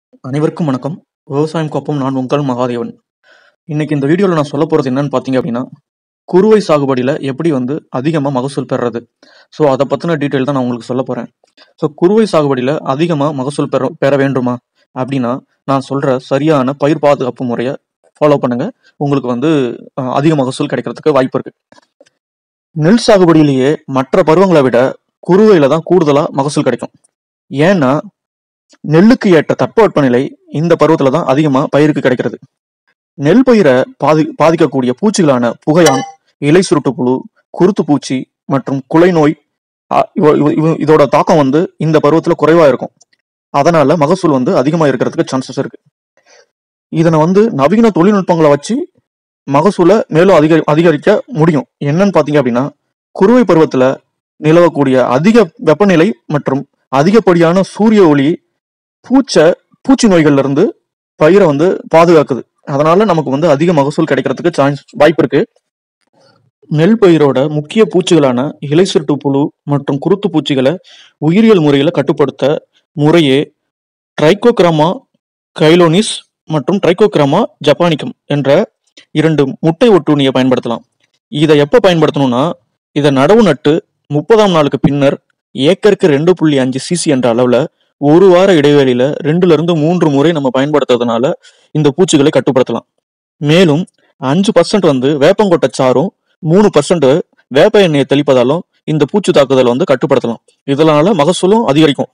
அனைவருக்கும் வணக்கம் விவசாயம் கோப்பம் நான் உங்கள் மகாதேவன் இன்னைக்கு இந்த வீடியோவில் நான் சொல்ல போகிறது என்னன்னு பார்த்தீங்க அப்படின்னா குறுவை சாகுபடியில் எப்படி வந்து அதிகமாக மகசூல் பெறுறது ஸோ அதை பற்றின டீட்டெயில் தான் நான் உங்களுக்கு சொல்ல போகிறேன் ஸோ குறுவை சாகுபடியில் அதிகமாக மகசூல் பெற பெற வேண்டுமா அப்படின்னா நான் சொல்கிற சரியான பயிர் பாதுகாப்பு முறையை ஃபாலோ பண்ணுங்க உங்களுக்கு வந்து அஹ், அதிக மகசூல் கிடைக்கிறதுக்கு வாய்ப்பு இருக்கு நெல் சாகுபடியிலேயே மற்ற பருவங்களை விட குறுவையில தான் கூடுதலாக மகசூல் கிடைக்கும் ஏன்னா நெல்லுக்கு ஏற்ற தட்பவெப்பநிலை இந்த பருவத்துல தான் அதிகமா பயிருக்கு கிடைக்கிறது நெல் பயிரை பாதி பாதிக்கக்கூடிய பூச்சிகளான புகையான் இலை சுருட்டு புழு குருத்து பூச்சி மற்றும் குலை நோய் அ, இவ- இவ- இவ- இதோட தாக்கம் வந்து இந்த பருவத்துல குறைவா இருக்கும் அதனால மகசூல் வந்து அதிகமா இருக்கிறதுக்கு சான்சஸ் இருக்கு இதனை வந்து நவீன தொழில்நுட்பங்களை வச்சு மகசூலை மேலும் அதிகரி அதிகரிக்க முடியும் என்னன்னு பாத்தீங்க அப்படின்னா குறுவை பருவத்துல நிலவக்கூடிய அதிக வெப்பநிலை மற்றும் அதிகப்படியான சூரிய ஒளி பூச்சை பூச்சி நோய்கள்ல இருந்து பயிரை வந்து பாதுகாக்குது அதனால நமக்கு வந்து அதிக மகசூல் கிடைக்கிறதுக்கு சான்ஸ் வாய்ப்பு இருக்கு நெல் பயிரோட முக்கிய பூச்சிகளான இலை சுருட்டு புழு மற்றும் குருத்து பூச்சிகளை உயிரியல் முறையில கட்டுப்படுத்த முறையே ட்ரைகோகிராமா கைலோனிஸ் மற்றும் ட்ரைகோகிராமா ஜப்பானிக்கம் என்ற இரண்டு முட்டை ஒட்டுண்ணியை பயன்படுத்தலாம் இதை எப்ப பயன்படுத்தணும்னா இதை நடவு நட்டு முப்பதாம் நாளுக்கு பின்னர் ஏக்கருக்கு ரெண்டு புள்ளி அஞ்சு சிசி என்ற அளவுல ஒரு வார இடைவெளியில ரெண்டுல இருந்து மூன்று முறை நம்ம பயன்படுத்துறதுனால இந்த பூச்சிகளை கட்டுப்படுத்தலாம் மேலும் அஞ்சு பர்சன்ட் வந்து வேப்பங்கொட்டை சாரும் மூணு பர்சன்ட் வேப்ப எண்ணெயை தெளிப்பதாலும் இந்த பூச்சி தாக்குதலை வந்து கட்டுப்படுத்தலாம் இதனால மகசூலும் அதிகரிக்கும்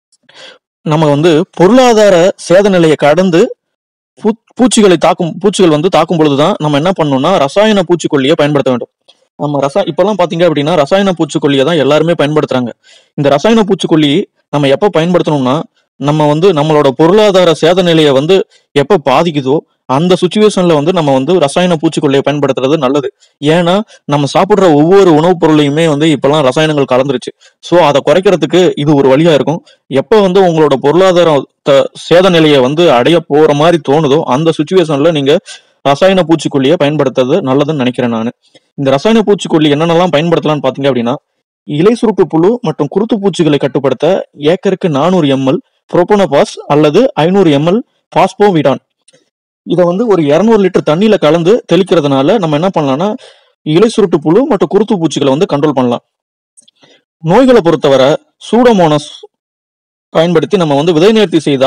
நம்ம வந்து பொருளாதார சேத நிலையை கடந்து பூ- பூச்சிகளை தாக்கும் பூச்சிகள் வந்து தாக்கும் பொழுதுதான் நம்ம என்ன பண்ணணும்னா ரசாயன பூச்சிக்கொல்லியை பயன்படுத்த வேண்டும் நம்ம ரசா இப்பெல்லாம் பாத்தீங்க அப்படின்னா ரசாயன பூச்சிக்கொல்லியை தான் எல்லாருமே பயன்படுத்துறாங்க இந்த ரசாயன பூச்சிக்கொல்லி நம்ம எப்ப பயன்படுத்தணும்னா நம்ம வந்து நம்மளோட பொருளாதார சேத நிலையை வந்து எப்ப பாதிக்குதோ அந்த சுச்சுவேஷன்ல வந்து நம்ம வந்து ரசாயன பூச்சிக்கொல்லியை பயன்படுத்துறது நல்லது ஏன்னா நம்ம சாப்பிடுற ஒவ்வொரு உணவுப் பொருளையுமே வந்து இப்பெல்லாம் ரசாயனங்கள் கலந்துருச்சு ஸோ அதை குறைக்கிறதுக்கு இது ஒரு வழியா இருக்கும் எப்ப வந்து உங்களோட பொருளாதார த- சேத நிலையை வந்து அடைய போற மாதிரி தோணுதோ அந்த சுச்சுவேஷன்ல நீங்க ரசாயன பூச்சிக்கொல்லியை பயன்படுத்துறது நல்லதுன்னு நினைக்கிறேன் நான் இந்த ரசாயன பூச்சிக்கொல்லி என்னென்னலாம் பயன்படுத்தலாம்னு பாத்தீங்க அப்படின்னா இலை சுருட்டு புழு மற்றும் குருத்து பூச்சிகளை கட்டுப்படுத்த ஏக்கருக்கு நானூறு எம்எல் புரோபோனபாஸ் அல்லது ஐநூறு எம்எல் பாஸ்போவிடான் இதை வந்து ஒரு 200 லிட்டர் தண்ணியில கலந்து தெளிக்கிறதுனால நம்ம என்ன பண்ணலாம்னா இலை சுருட்டு புழு மற்றும் குருத்து பூச்சிகளை வந்து கண்ட்ரோல் பண்ணலாம் நோய்களை பொறுத்தவரை சூடோமோனஸ் பயன்படுத்தி நம்ம வந்து விதை நேர்த்தி செய்தா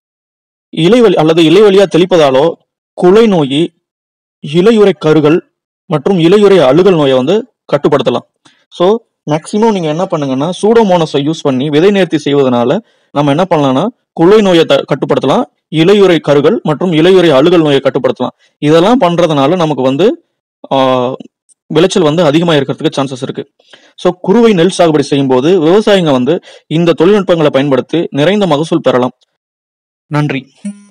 இலைவழி அல்லது இலைவழியா தெளிப்பதாலோ குலை நோய் இலையுறை கருகள் மற்றும் இலையுறை அழுகல் நோயை வந்து கட்டுப்படுத்தலாம் ஸோ மேக்சிமம் நீங்க என்ன பண்ணுங்கன்னா சூடோமோனஸை யூஸ் பண்ணி விதை நேர்த்தி செய்வதனால நம்ம என்ன பண்ணலாம்னா குலை நோயை த- கட்டுப்படுத்தலாம் இலையுறை கருகள் மற்றும் இலையுறை அழுகல் நோயை கட்டுப்படுத்தலாம் இதெல்லாம் பண்றதுனால நமக்கு வந்து ஆஹ், விளைச்சல் வந்து அதிகமாக இருக்கிறதுக்கு சான்சஸ் இருக்கு ஸோ குறுவை நெல் சாகுபடி செய்யும் போது விவசாயிங்க வந்து இந்த தொழில்நுட்பங்களை பயன்படுத்தி நிறைந்த மகசூல் பெறலாம் நன்றி